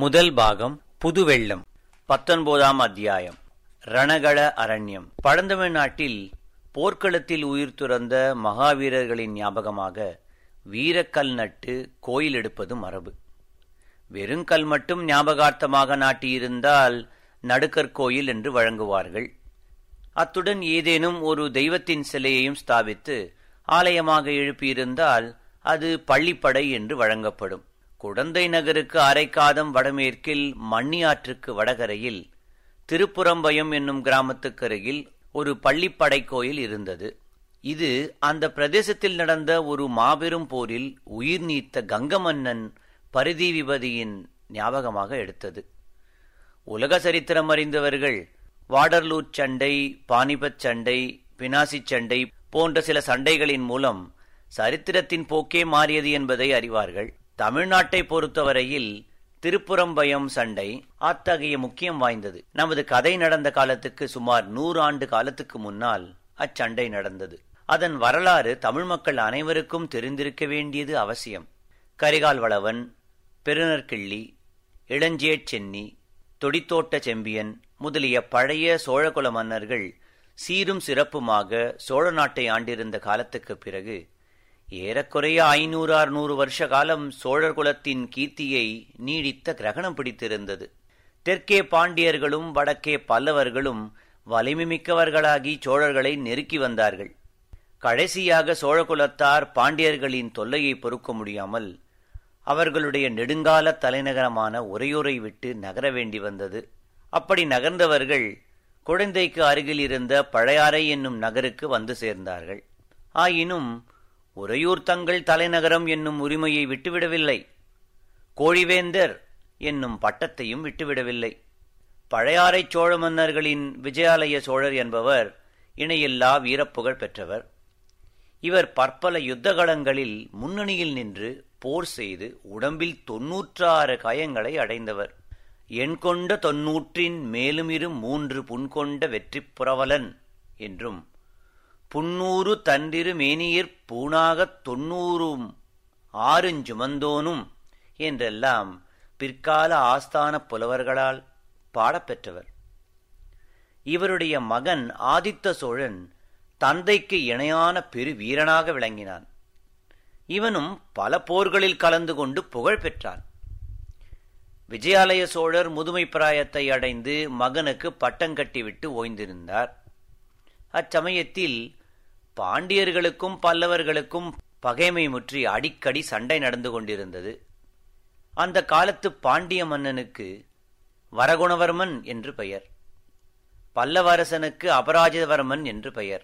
முதல் பாகம் புதுவெள்ளம் பத்தொன்பதாம் அத்தியாயம் ரணகள அரண்யம் பழந்தமிழ்நாட்டில் போர்க்களத்தில் உயிர் துறந்த மகாவீரர்களின் ஞாபகமாக வீரக்கல் நட்டு கோயில் எடுப்பது மரபு வெறுங்கல் மட்டும் ஞாபகார்த்தமாக நாட்டியிருந்தால் நடுக்கற்கோயில் என்று வழங்குவார்கள் அத்துடன் ஏதேனும் ஒரு தெய்வத்தின் சிலையையும் ஸ்தாபித்து ஆலயமாக எழுப்பியிருந்தால் அது பள்ளிப்படை என்று வழங்கப்படும் குடந்தை நகருக்கு அரைக்காதம் வடமேற்கில் மண்ணியாற்றுக்கு வடகரையில் திருப்புறம்பயம் என்னும் கிராமத்துக்கருகில் ஒரு பள்ளிப்படை கோயில் இருந்தது இது அந்த பிரதேசத்தில் நடந்த ஒரு மாபெரும் போரில் உயிர் நீத்த கங்கமன்னன் பரிதி விபதியின் ஞாபகமாக எடுத்தது உலக சரித்திரம் அறிந்தவர்கள் வாடர்லூர் சண்டை பானிபத் சண்டை பினாசிச் சண்டை போன்ற சில சண்டைகளின் மூலம் சரித்திரத்தின் போக்கே மாறியது என்பதை அறிவார்கள் தமிழ்நாட்டை பொறுத்தவரையில் திருப்புறம்பயம் சண்டை அத்தகைய முக்கியம் வாய்ந்தது நமது கதை நடந்த காலத்துக்கு சுமார் நூறு ஆண்டு காலத்துக்கு முன்னால் அச்சண்டை நடந்தது அதன் வரலாறு தமிழ் மக்கள் அனைவருக்கும் தெரிந்திருக்க வேண்டியது அவசியம் கரிகால் வளவன் பெருநற்கிள்ளி இளஞ்சேட் சென்னி தொடித்தோட்ட செம்பியன் முதலிய பழைய சோழகுல மன்னர்கள் சீரும் சிறப்புமாக சோழ நாட்டை ஆண்டிருந்த காலத்துக்கு பிறகு ஏறக்குறைய ஐநூறு அறுநூறு வருஷ காலம் சோழர் குலத்தின் கீர்த்தியை நீடித்த கிரகணம் பிடித்திருந்தது தெற்கே பாண்டியர்களும் வடக்கே பல்லவர்களும் வலிமை மிக்கவர்களாகி சோழர்களை நெருக்கி வந்தார்கள் கடைசியாக சோழகுலத்தார் பாண்டியர்களின் தொல்லையை பொறுக்க முடியாமல் அவர்களுடைய நெடுங்கால தலைநகரமான உறையூரை விட்டு நகர வேண்டி வந்தது அப்படி நகர்ந்தவர்கள் குழந்தைக்கு அருகில் இருந்த பழையாறை என்னும் நகருக்கு வந்து சேர்ந்தார்கள் ஆயினும் உறையூர் தங்கள் தலைநகரம் என்னும் உரிமையை விட்டுவிடவில்லை கோழிவேந்தர் என்னும் பட்டத்தையும் விட்டுவிடவில்லை பழையாறை சோழ மன்னர்களின் விஜயாலய சோழர் என்பவர் இணையில்லா வீரப்புகழ் பெற்றவர் இவர் பற்பல யுத்தகலங்களில் முன்னணியில் நின்று போர் செய்து உடம்பில் தொன்னூற்றாறு காயங்களை அடைந்தவர் எண் கொண்ட தொன்னூற்றின் மேலும் இரு மூன்று புண்கொண்ட வெற்றி புரவலன் என்றும் புன்னூறு தன்றிரு மேனியிற் பூணாகத் தொன்னூறும் ஆறுஞ்சுமந்தோனும் என்றெல்லாம் பிற்கால ஆஸ்தான புலவர்களால் பாடப்பெற்றவர் இவருடைய மகன் ஆதித்த சோழன் தந்தைக்கு இணையான பெரு வீரனாக விளங்கினான் இவனும் பல போர்களில் கலந்து கொண்டு புகழ் பெற்றான் விஜயாலய சோழர் முதுமை பிராயத்தை அடைந்து மகனுக்கு பட்டங்கட்டிவிட்டு ஓய்ந்திருந்தார் அச்சமயத்தில் பாண்டியர்களுக்கும் பல்லவர்களுக்கும் பகைமை முற்றி அடிக்கடி சண்டை நடந்து கொண்டிருந்தது அந்த காலத்து பாண்டிய மன்னனுக்கு வரகுணவர்மன் என்று பெயர் பல்லவரசனுக்கு அபராஜிதவர்மன் என்று பெயர்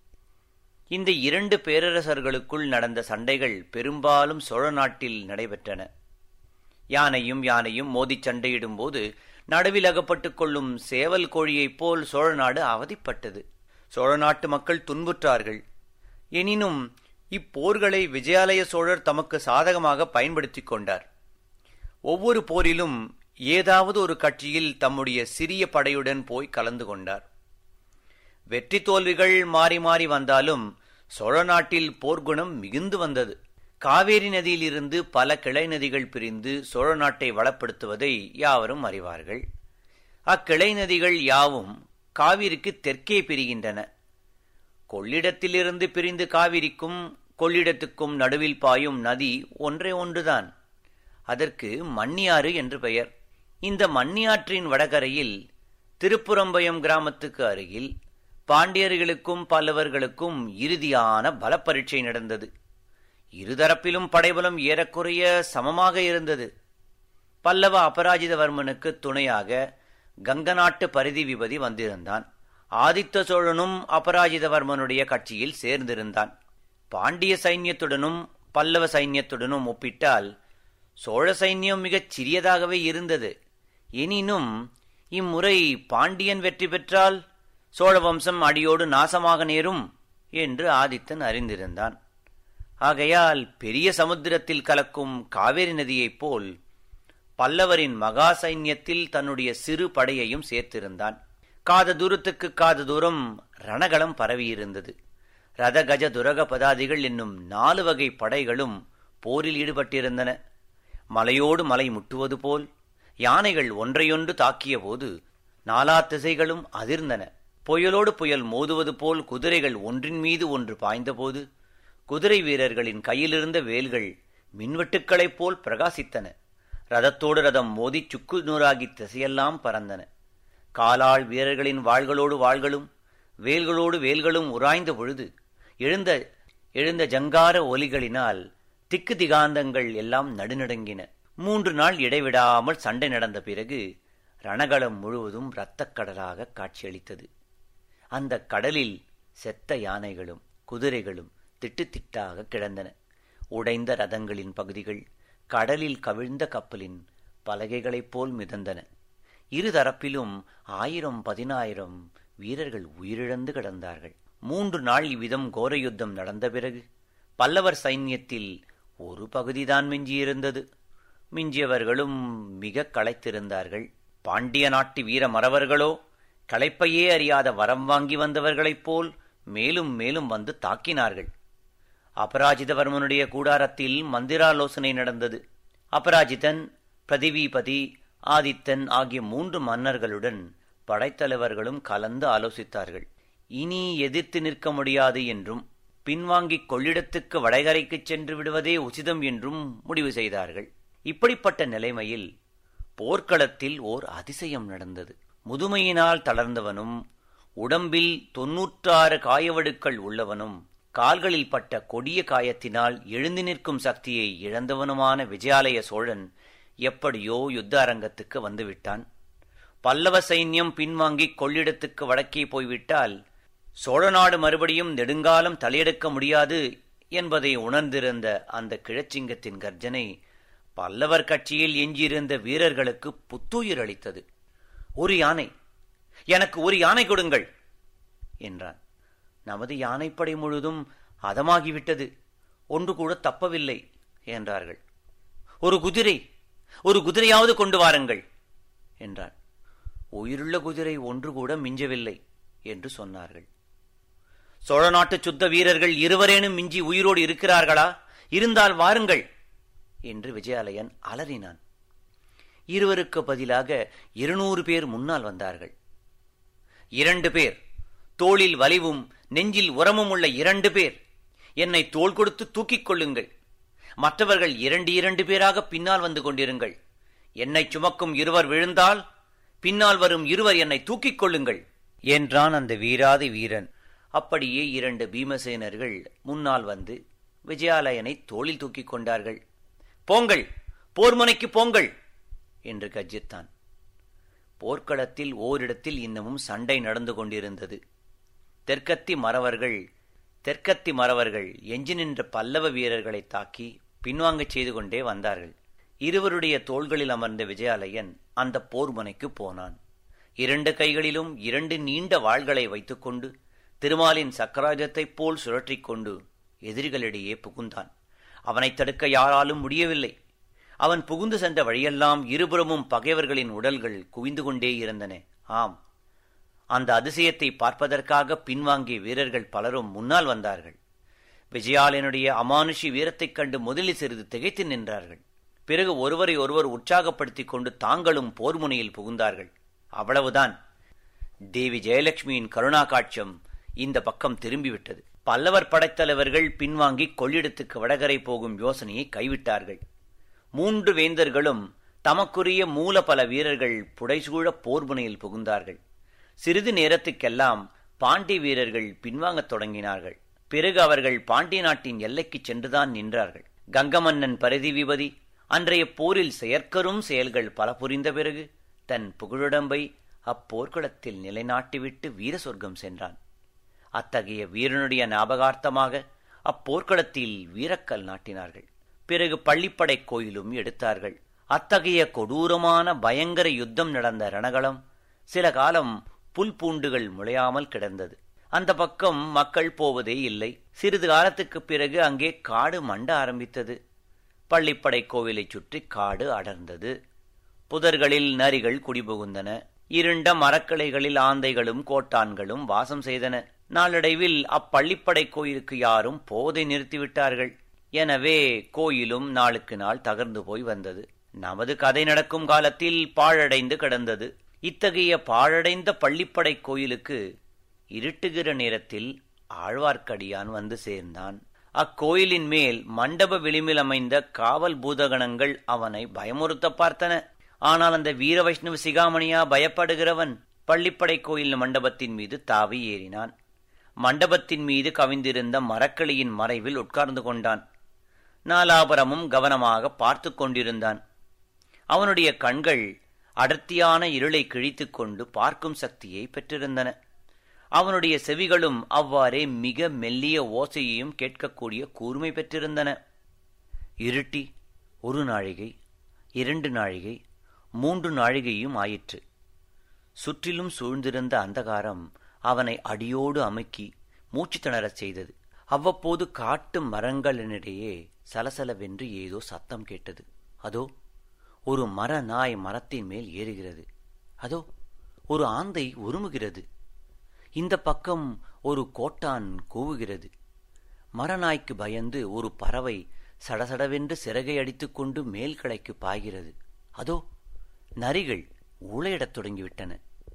இந்த இரண்டு பேரரசர்களுக்குள் நடந்த சண்டைகள் பெரும்பாலும் சோழ நாட்டில் நடைபெற்றன யானையும் யானையும் மோதிச் சண்டையிடும்போது நடுவில் அகப்பட்டுக் கொள்ளும் சேவல் கோழியைப் போல் சோழ நாடு அவதிப்பட்டது சோழ நாட்டு மக்கள் துன்புற்றார்கள் எனினும் இப்போர்களை விஜயாலய சோழர் தமக்கு சாதகமாக பயன்படுத்திக் கொண்டார் ஒவ்வொரு போரிலும் ஏதாவது ஒரு கட்சியில் தம்முடைய சிறிய படையுடன் போய் கலந்து கொண்டார் வெற்றி தோல்விகள் மாறி மாறி வந்தாலும் சோழ நாட்டில் போர்க்குணம் மிகுந்து வந்தது காவேரி நதியிலிருந்து பல கிளை நதிகள் பிரிந்து சோழ நாட்டை வளப்படுத்துவதை யாவரும் அறிவார்கள் அக்கிளை நதிகள் யாவும் காவிரிக்கு தெற்கே பிரிகின்றன கொள்ளிடத்திலிருந்து பிரிந்து காவிரிக்கும் கொள்ளிடத்துக்கும் நடுவில் பாயும் நதி ஒன்றே ஒன்றுதான் அதற்கு மண்ணியாறு என்று பெயர் இந்த மண்ணியாற்றின் வடகரையில் திருப்புறம்பயம் கிராமத்துக்கு அருகில் பாண்டியர்களுக்கும் பல்லவர்களுக்கும் இறுதியான பலப்பரீட்சை நடந்தது இருதரப்பிலும் படைபலம் ஏறக்குறைய சமமாக இருந்தது பல்லவ அபராஜிதவர்மனுக்கு துணையாக கங்க நாட்டு பரிதி விபதி வந்திருந்தான் ஆதித்த சோழனும் அபராஜிதவர்மனுடைய கட்சியில் சேர்ந்திருந்தான் பாண்டிய சைன்யத்துடனும் பல்லவ சைன்யத்துடனும் ஒப்பிட்டால் சோழ சைன்யம் மிகச் சிறியதாகவே இருந்தது எனினும் இம்முறை பாண்டியன் வெற்றி பெற்றால் சோழ வம்சம் அடியோடு நாசமாக நேரும் என்று ஆதித்தன் அறிந்திருந்தான் ஆகையால் பெரிய சமுத்திரத்தில் கலக்கும் காவேரி நதியைப் போல் பல்லவரின் மகா சைன்யத்தில் தன்னுடைய சிறு படையையும் சேர்த்திருந்தான் காத தூரத்துக்கு காத தூரம் ரணகளம் பரவியிருந்தது ரத கஜ துரக பதாதிகள் என்னும் நாலு வகை படைகளும் போரில் ஈடுபட்டிருந்தன மலையோடு மலை முட்டுவது போல் யானைகள் ஒன்றையொன்று தாக்கிய போது நாலா திசைகளும் அதிர்ந்தன புயலோடு புயல் மோதுவது போல் குதிரைகள் ஒன்றின் மீது ஒன்று பாய்ந்தபோது குதிரை வீரர்களின் கையிலிருந்த வேல்கள் மின்வெட்டுக்களைப் போல் பிரகாசித்தன ரதத்தோடு ரதம் மோதி சுக்கு நூறாகி திசையெல்லாம் பறந்தன காலாள் வீரர்களின் வாள்களோடு வாள்களும் வேல்களோடு வேல்களும் உராய்ந்த பொழுது எழுந்த எழுந்த ஜங்கார ஒலிகளினால் திக்கு திகாந்தங்கள் எல்லாம் நடுநடுங்கின மூன்று நாள் இடைவிடாமல் சண்டை நடந்த பிறகு ரணகளம் முழுவதும் இரத்தக் கடலாக காட்சியளித்தது அந்த கடலில் செத்த யானைகளும் குதிரைகளும் திட்டுத்திட்டாக கிடந்தன உடைந்த ரதங்களின் பகுதிகள் கடலில் கவிழ்ந்த கப்பலின் பலகைகளைப் போல் மிதந்தன இரு தரப்பிலும் ஆயிரம் பதினாயிரம் வீரர்கள் உயிரிழந்து கிடந்தார்கள் மூன்று நாள் இவ்விதம் கோர யுத்தம் நடந்த பிறகு பல்லவர் சைன்யத்தில் ஒரு பகுதிதான் மிஞ்சியிருந்தது மிஞ்சியவர்களும் மிக களைத்திருந்தார்கள் பாண்டிய நாட்டு வீர மறவர்களோ களைப்பையே அறியாத வரம் வாங்கி வந்தவர்களைப் போல் மேலும் மேலும் வந்து தாக்கினார்கள் அபராஜிதவர்மனுடைய கூடாரத்தில் மந்திராலோசனை நடந்தது அபராஜிதன் பிரதிவிபதி ஆதித்தன் ஆகிய மூன்று மன்னர்களுடன் படைத்தலைவர்களும் கலந்து ஆலோசித்தார்கள் இனி எதிர்த்து நிற்க முடியாது என்றும் பின்வாங்கிக் கொள்ளிடத்துக்கு வடகரைக்குச் சென்று விடுவதே உசிதம் என்றும் முடிவு செய்தார்கள் இப்படிப்பட்ட நிலைமையில் போர்க்களத்தில் ஓர் அதிசயம் நடந்தது முதுமையினால் தளர்ந்தவனும் உடம்பில் தொன்னூற்றாறு காயவடுக்கள் உள்ளவனும் கால்களில் பட்ட கொடிய காயத்தினால் எழுந்து நிற்கும் சக்தியை இழந்தவனுமான விஜயாலய சோழன் எப்படியோ யுத்த அரங்கத்துக்கு வந்துவிட்டான் பல்லவ சைன்யம் பின்வாங்கி கொள்ளிடத்துக்கு வடக்கே போய்விட்டால் சோழநாடு மறுபடியும் நெடுங்காலம் தலையெடுக்க முடியாது என்பதை உணர்ந்திருந்த அந்த கிழச்சிங்கத்தின் கர்ஜனை பல்லவர் கட்சியில் எஞ்சியிருந்த வீரர்களுக்கு புத்துயிர் அளித்தது ஒரு யானை எனக்கு ஒரு யானை கொடுங்கள் என்றான் நமது யானைப்படை முழுதும் அதமாகிவிட்டது ஒன்று கூட தப்பவில்லை என்றார்கள் ஒரு குதிரை ஒரு குதிரையாவது கொண்டு வாருங்கள் என்றான் உயிருள்ள குதிரை ஒன்று கூட மிஞ்சவில்லை என்று சொன்னார்கள் சோழ நாட்டு சுத்த வீரர்கள் இருவரேனும் மிஞ்சி உயிரோடு இருக்கிறார்களா இருந்தால் வாருங்கள் என்று விஜயாலயன் அலறினான் இருவருக்கு பதிலாக இருநூறு பேர் முன்னால் வந்தார்கள் இரண்டு பேர் தோளில் வலிவும் நெஞ்சில் உரமும் உள்ள இரண்டு பேர் என்னை தோள் கொடுத்து தூக்கிக் கொள்ளுங்கள் மற்றவர்கள் இரண்டு இரண்டு பேராக பின்னால் வந்து கொண்டிருங்கள் என்னை சுமக்கும் இருவர் விழுந்தால் பின்னால் வரும் இருவர் என்னை தூக்கிக் கொள்ளுங்கள் என்றான் அந்த வீராதி வீரன் அப்படியே இரண்டு பீமசேனர்கள் முன்னால் வந்து விஜயாலயனை தோளில் தூக்கிக் கொண்டார்கள் போங்கள் போர்முனைக்கு போங்கள் என்று கர்ஜித்தான் போர்க்களத்தில் ஓரிடத்தில் இன்னமும் சண்டை நடந்து கொண்டிருந்தது தெற்கத்தி மறவர்கள் தெற்கத்தி மறவர்கள் எஞ்சி நின்ற பல்லவ வீரர்களை தாக்கி பின்வாங்கச் செய்து கொண்டே வந்தார்கள் இருவருடைய தோள்களில் அமர்ந்த விஜயாலயன் அந்த போர் முனைக்கு போனான் இரண்டு கைகளிலும் இரண்டு நீண்ட வாள்களை வைத்துக்கொண்டு திருமாலின் சக்கராஜத்தைப் போல் சுழற்றிக் கொண்டு எதிரிகளிடையே புகுந்தான் அவனை தடுக்க யாராலும் முடியவில்லை அவன் புகுந்து சென்ற வழியெல்லாம் இருபுறமும் பகைவர்களின் உடல்கள் குவிந்து கொண்டே இருந்தன ஆம் அந்த அதிசயத்தை பார்ப்பதற்காக பின்வாங்கிய வீரர்கள் பலரும் முன்னால் வந்தார்கள் விஜயாலயனுடைய அமானுஷி வீரத்தைக் கண்டு முதலில் சிறிது திகைத்து நின்றார்கள் பிறகு ஒருவரை ஒருவர் உற்சாகப்படுத்திக் கொண்டு தாங்களும் போர் முனையில் புகுந்தார்கள் அவ்வளவுதான் தேவி ஜெயலட்சுமியின் கருணா காட்சம் இந்த பக்கம் திரும்பிவிட்டது பல்லவர் படைத்தலைவர்கள் பின்வாங்கி கொள்ளிடத்துக்கு வடகரை போகும் யோசனையை கைவிட்டார்கள் மூன்று வேந்தர்களும் தமக்குரிய மூல பல வீரர்கள் புடைசூழ போர் முனையில் புகுந்தார்கள் சிறிது நேரத்துக்கெல்லாம் பாண்டிய வீரர்கள் பின்வாங்கத் தொடங்கினார்கள் பிறகு அவர்கள் பாண்டிய நாட்டின் எல்லைக்குச் சென்றுதான் நின்றார்கள் கங்கமன்னன் பரிதி விபதி அன்றைய போரில் செயற்கரும் செயல்கள் பல புரிந்த பிறகு தன் புகழுடம்பை அப்போர்க்களத்தில் நிலைநாட்டிவிட்டு வீர சொர்க்கம் சென்றான் அத்தகைய வீரனுடைய ஞாபகார்த்தமாக அப்போர்க்களத்தில் வீரக்கல் நாட்டினார்கள் பிறகு பள்ளிப்படை கோயிலும் எடுத்தார்கள் அத்தகைய கொடூரமான பயங்கர யுத்தம் நடந்த ரணகளம் சில காலம் புல் பூண்டுகள் முளையாமல் கிடந்தது அந்த பக்கம் மக்கள் போவதே இல்லை சிறிது காலத்துக்குப் பிறகு அங்கே காடு மண்ட ஆரம்பித்தது பள்ளிப்படை கோவிலைச் சுற்றி காடு அடர்ந்தது புதர்களில் நரிகள் குடிபுகுந்தன இருண்ட மரக்கிளைகளில் ஆந்தைகளும் கோட்டான்களும் வாசம் செய்தன நாளடைவில் அப்பள்ளிப்படை கோயிலுக்கு யாரும் போதை நிறுத்திவிட்டார்கள் எனவே கோயிலும் நாளுக்கு நாள் தகர்ந்து போய் வந்தது நமது கதை நடக்கும் காலத்தில் பாழடைந்து கிடந்தது இத்தகைய பாழடைந்த பள்ளிப்படை கோயிலுக்கு இருட்டுகிற நேரத்தில் ஆழ்வார்க்கடியான் வந்து சேர்ந்தான் அக்கோயிலின் மேல் மண்டப விளிம்பில் அமைந்த காவல் பூதகணங்கள் அவனை பயமுறுத்த பார்த்தன ஆனால் அந்த வீர வைஷ்ணவ சிகாமணியா பயப்படுகிறவன் பள்ளிப்படை கோயில் மண்டபத்தின் மீது தாவி ஏறினான் மண்டபத்தின் மீது கவிந்திருந்த மரக்கிளியின் மறைவில் உட்கார்ந்து கொண்டான் நாலாபுரமும் கவனமாக பார்த்து கொண்டிருந்தான் அவனுடைய கண்கள் அடர்த்தியான இருளை கிழித்துக் கொண்டு பார்க்கும் சக்தியை பெற்றிருந்தன அவனுடைய செவிகளும் அவ்வாறே மிக மெல்லிய ஓசையையும் கேட்கக்கூடிய கூர்மை பெற்றிருந்தன இருட்டி ஒரு நாழிகை இரண்டு நாழிகை மூன்று நாழிகையும் ஆயிற்று சுற்றிலும் சூழ்ந்திருந்த அந்தகாரம் அவனை அடியோடு அமுக்கி மூச்சு திணறச் செய்தது அவ்வப்போது காட்டு மரங்களினிடையே சலசலவென்று ஏதோ சத்தம் கேட்டது அதோ ஒரு மர நாய் மரத்தின் மேல் ஏறுகிறது அதோ ஒரு ஆந்தை உருமுகிறது இந்த பக்கம் ஒரு கோட்டான் கூவுகிறது மரநாய்க்கு பயந்து ஒரு பறவை சடசடவென்று சிறகை அடித்துக்கொண்டு மேல் கிளைக்கு பாய்கிறது அதோ நரிகள் ஊழையிடத் தொடங்கிவிட்டன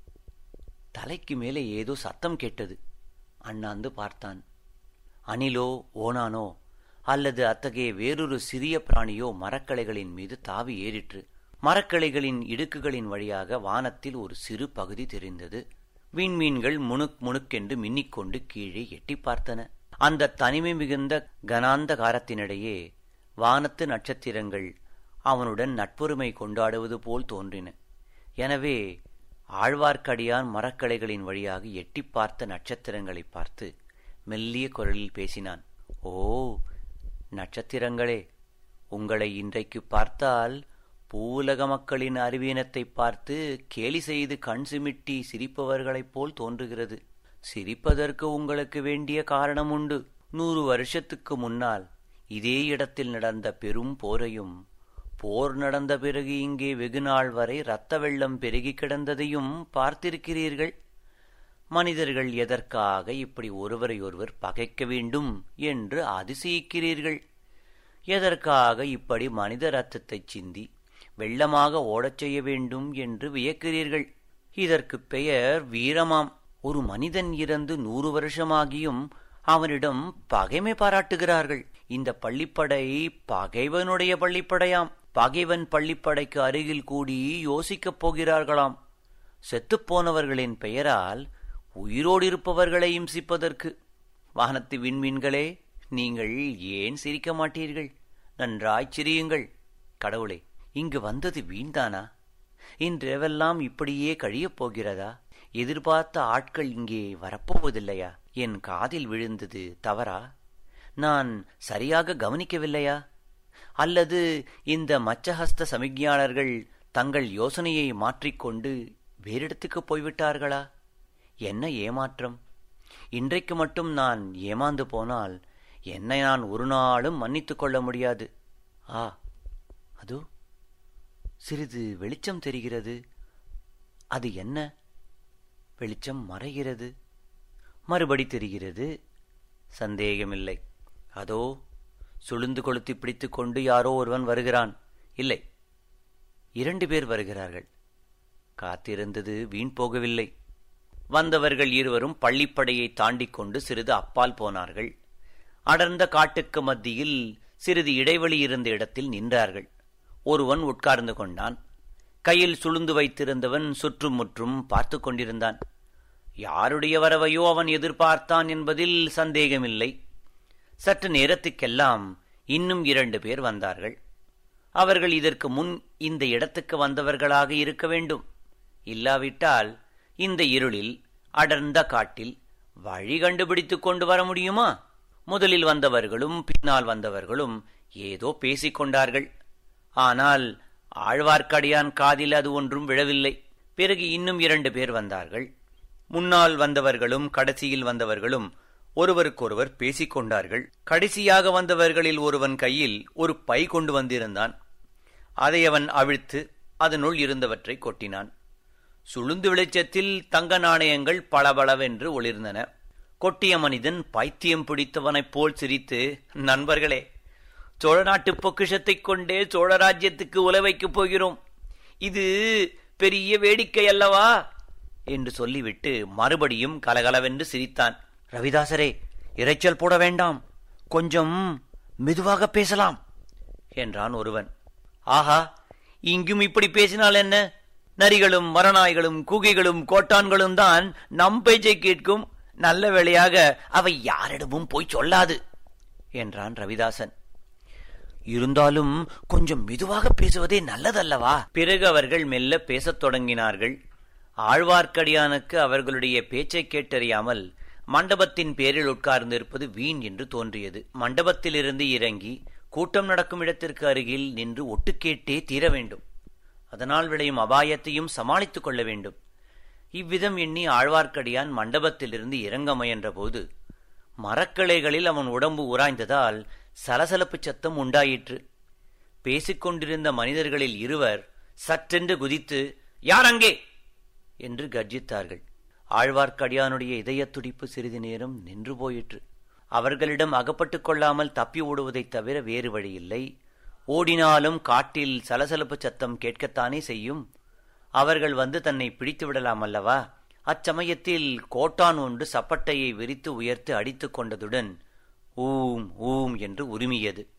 தலைக்கு மேலே ஏதோ சத்தம் கேட்டது அண்ணாந்து பார்த்தான் அணிலோ ஓனானோ அல்லது அத்தகைய வேறொரு சிறிய பிராணியோ மரக்கிளைகளின் மீது தாவி ஏறிற்று மரக்கிளைகளின் இடுக்குகளின் வழியாக வானத்தில் ஒரு சிறு பகுதி தெரிந்தது விண்மீன்கள் முணுக் முணுக்கென்று மின்னிக்கொண்டு கீழே எட்டி பார்த்தன அந்த தனிமை மிகுந்த கனாந்த காரத்தினிடையே வானத்து நட்சத்திரங்கள் அவனுடன் நட்புரிமை கொண்டாடுவது போல் தோன்றின எனவே ஆழ்வார்க்கடியான் மரக்கலைகளின் வழியாக எட்டி பார்த்த நட்சத்திரங்களை பார்த்து மெல்லிய குரலில் பேசினான் ஓ நட்சத்திரங்களே உங்களை இன்றைக்கு பார்த்தால் பூவுலக மக்களின் அறிவீனத்தை பார்த்து கேலி செய்து கண் சிமிட்டி சிரிப்பவர்களைப் போல் தோன்றுகிறது சிரிப்பதற்கு உங்களுக்கு வேண்டிய காரணம் உண்டு நூறு வருஷத்துக்கு முன்னால் இதே இடத்தில் நடந்த பெரும் போரையும் போர் நடந்த பிறகு இங்கே வெகுநாள் வரை இரத்த வெள்ளம் பெருகி கிடந்ததையும் பார்த்திருக்கிறீர்கள் மனிதர்கள் எதற்காக இப்படி ஒருவரை ஒருவர் பகைக்க வேண்டும் என்று அதிசயிக்கிறீர்கள் எதற்காக இப்படி மனித ரத்தத்தை சிந்தி வெள்ளமாக ஓடச் செய்ய வேண்டும் என்று வியக்கிறீர்கள் இதற்கு பெயர் வீரமாம் ஒரு மனிதன் இறந்து நூறு வருஷமாகியும் அவனிடம் பகைமை பாராட்டுகிறார்கள் இந்த பள்ளிப்படை பகைவனுடைய பள்ளிப்படையாம் பகைவன் பள்ளிப்படைக்கு அருகில் கூடி யோசிக்கப் போகிறார்களாம் செத்துப்போனவர்களின் பெயரால் உயிரோடு இருப்பவர்களை இம்சிப்பதற்கு வானத்து விண்மீன்களே நீங்கள் ஏன் சிரிக்க மாட்டீர்கள் நன்றாய்ச் சிரியுங்கள் கடவுளே இங்கு வந்தது வீண்தானா இன்றிரவெல்லாம் இப்படியே கழியப் போகிறதா எதிர்பார்த்த ஆட்கள் இங்கே வரப்போவதில்லையா என் காதில் விழுந்தது தவறா நான் சரியாக கவனிக்கவில்லையா அல்லது இந்த மச்சஹஸ்த சமிக்ஞாளர்கள் தங்கள் யோசனையை மாற்றிக்கொண்டு வேறிடத்துக்கு போய்விட்டார்களா என்ன ஏமாற்றம் இன்றைக்கு மட்டும் நான் ஏமாந்து போனால் என்னை நான் ஒரு நாளும் மன்னித்துக் கொள்ள முடியாது ஆ அதோ சிறிது வெளிச்சம் தெரிகிறது அது என்ன வெளிச்சம் மறைகிறது மறுபடி தெரிகிறது சந்தேகமில்லை அதோ சுளுந்து கொளுத்தி பிடித்துக் கொண்டு யாரோ ஒருவன் வருகிறான் இல்லை இரண்டு பேர் வருகிறார்கள் காத்திருந்தது வீண் போகவில்லை வந்தவர்கள் இருவரும் பள்ளிப்படையை தாண்டிக் கொண்டு சிறிது அப்பால் போனார்கள் அடர்ந்த காட்டுக்கு மத்தியில் சிறிது இடைவெளி இருந்த இடத்தில் நின்றார்கள் ஒருவன் உட்கார்ந்து கொண்டான் கையில் சுளுந்து வைத்திருந்தவன் சுற்றும் முற்றும் பார்த்து கொண்டிருந்தான் யாருடைய வரவையோ அவன் எதிர்பார்த்தான் என்பதில் சந்தேகமில்லை சற்று நேரத்துக்கெல்லாம் இன்னும் இரண்டு பேர் வந்தார்கள் அவர்கள் இதற்கு முன் இந்த இடத்துக்கு வந்தவர்களாக இருக்க வேண்டும் இல்லாவிட்டால் இந்த இருளில் அடர்ந்த காட்டில் வழி கண்டுபிடித்துக் கொண்டு வர முடியுமா முதலில் வந்தவர்களும் பின்னால் வந்தவர்களும் ஏதோ பேசிக் கொண்டார்கள் ஆனால் ஆழ்வார்க்கடியான் காதில் அது ஒன்றும் விழவில்லை பிறகு இன்னும் இரண்டு பேர் வந்தார்கள் முன்னால் வந்தவர்களும் கடைசியில் வந்தவர்களும் ஒருவருக்கொருவர் பேசிக் கொண்டார்கள் கடைசியாக வந்தவர்களில் ஒருவன் கையில் ஒரு பை கொண்டு வந்திருந்தான் அதை அவன் அவிழ்த்து அதனுள் இருந்தவற்றை கொட்டினான் சுளுந்து வெளிச்சத்தில் தங்க நாணயங்கள் பளபளவென்று ஒளிர்ந்தன கொட்டிய மனிதன் பைத்தியம் பிடித்தவனைப் போல் சிரித்து நண்பர்களே சோழ நாட்டு பொக்கிஷத்தைக் கொண்டே சோழ ராஜ்யத்துக்கு உலவைக்கப் போகிறோம் இது பெரிய வேடிக்கை அல்லவா என்று சொல்லிவிட்டு மறுபடியும் கலகலவென்று சிரித்தான் ரவிதாசரே இரைச்சல் போட வேண்டாம் கொஞ்சம் மெதுவாக பேசலாம் என்றான் ஒருவன் ஆஹா இங்கும் இப்படி பேசினால் என்ன நரிகளும் மரநாய்களும் கூகைகளும் கோட்டான்களும் தான் நம் பேச்சை கேட்கும் நல்ல வேளையாக அவை யாரிடமும் போய் சொல்லாது என்றான் ரவிதாசன் இருந்தாலும் கொஞ்சம் மெதுவாக பேசுவதே நல்லதல்லவா பிறகு அவர்கள் மெல்ல பேசத் தொடங்கினார்கள் ஆழ்வார்க்கடியானுக்கு அவர்களுடைய பேச்சை கேட்டறியாமல் மண்டபத்தின் பேரில் உட்கார்ந்திருப்பது வீண் என்று தோன்றியது மண்டபத்திலிருந்து இறங்கி கூட்டம் நடக்கும் இடத்திற்கு அருகில் நின்று ஒட்டு கேட்டே தீர வேண்டும் அதனால் விளையும் அபாயத்தையும் சமாளித்துக் கொள்ள வேண்டும் இவ்விதம் எண்ணி ஆழ்வார்க்கடியான் மண்டபத்திலிருந்து இறங்க முயன்றபோது மரக்கிளைகளில் அவன் உடம்பு உராய்ந்ததால் சலசலப்பு சத்தம் உண்டாயிற்று பேசிக்கொண்டிருந்த மனிதர்களில் இருவர் சற்றென்று குதித்து யார் அங்கே என்று கர்ஜித்தார்கள் ஆழ்வார்க்கடியானுடைய இதயத் துடிப்பு சிறிது நேரம் நின்று போயிற்று அவர்களிடம் அகப்பட்டுக் கொள்ளாமல் தப்பி ஓடுவதைத் தவிர வேறு வழியில்லை ஓடினாலும் காட்டில் சலசலப்பு சத்தம் கேட்கத்தானே செய்யும் அவர்கள் வந்து தன்னை பிடித்து விடலாம் அல்லவா அச்சமயத்தில் கோட்டான் ஒன்று சப்பட்டையை விரித்து உயர்த்து அடித்துக் கொண்டதுடன் ஊம் ஊம் என்று உரிமியது